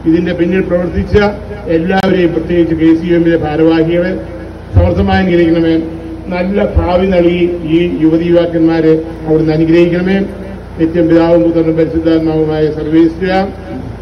ഇതിന്റെ പിന്നിൽ പ്രവർത്തിച്ച എല്ലാവരെയും പ്രത്യേകിച്ച് കെ സി എമ്മിലെ ഭാരവാഹികളെ സമർത്ഥമായി അനുഗ്രഹിക്കണമേ നല്ല ഭാവി നൽകി ഈ യുവതി യുവാക്കന്മാരെ അവിടുന്ന് അനുഗ്രഹിക്കണമേ നിത്യം പിതാവും പുത്രനും പരിശുദ്ധാത്മാവുമായ സർവീസ്